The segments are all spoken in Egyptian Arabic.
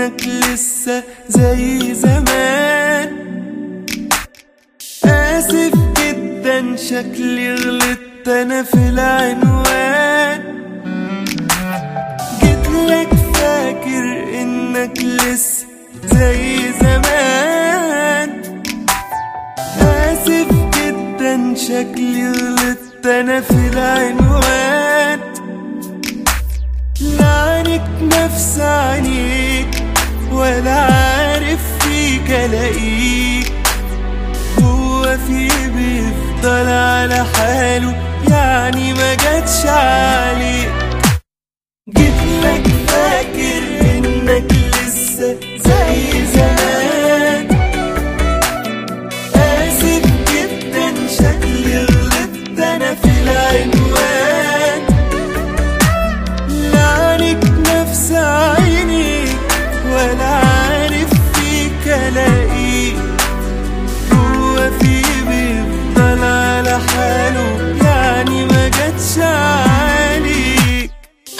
انك لسه زي زمان اسف جدا شكلي غلطت انا في العنوان جيتلك فاكر انك لسه زي زمان اسف جدا شكلي غلطت انا في العنوان لعنك نفس عينيك ولا عارف فيك الاقيك هو في بيفضل على حاله يعني ما جاتش عليك جيتلك فاكر انك لسه زي زمان اسف جدا شكلي غلطت انا في العنوان لعنك نفس عينيك ولا عارف فيك الاقيك هو في بيفضل على حاله يعني ما جاتش عليك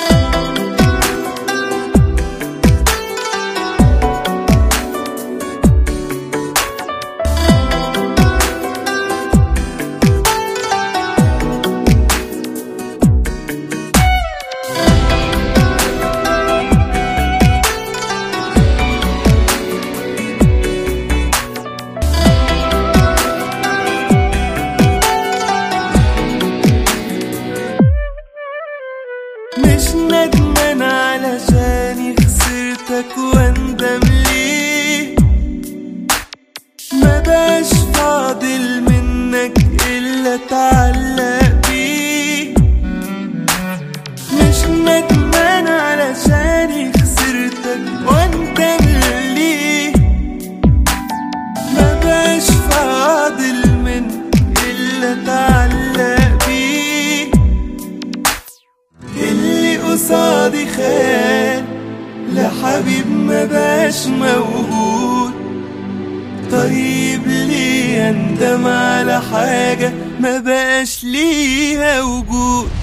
مش ندمان علشاني خسرتك واندم ليه ما بقاش فاضل منك الا اتعلق بيه مش ندمان علشاني خسرتك واندم ليه ما بقاش فاضل منك الا اتعلق بيه اللي قصادي خان لحبيب ما بقاش موجود طيب ليه اندم على حاجة ما بقاش ليها وجود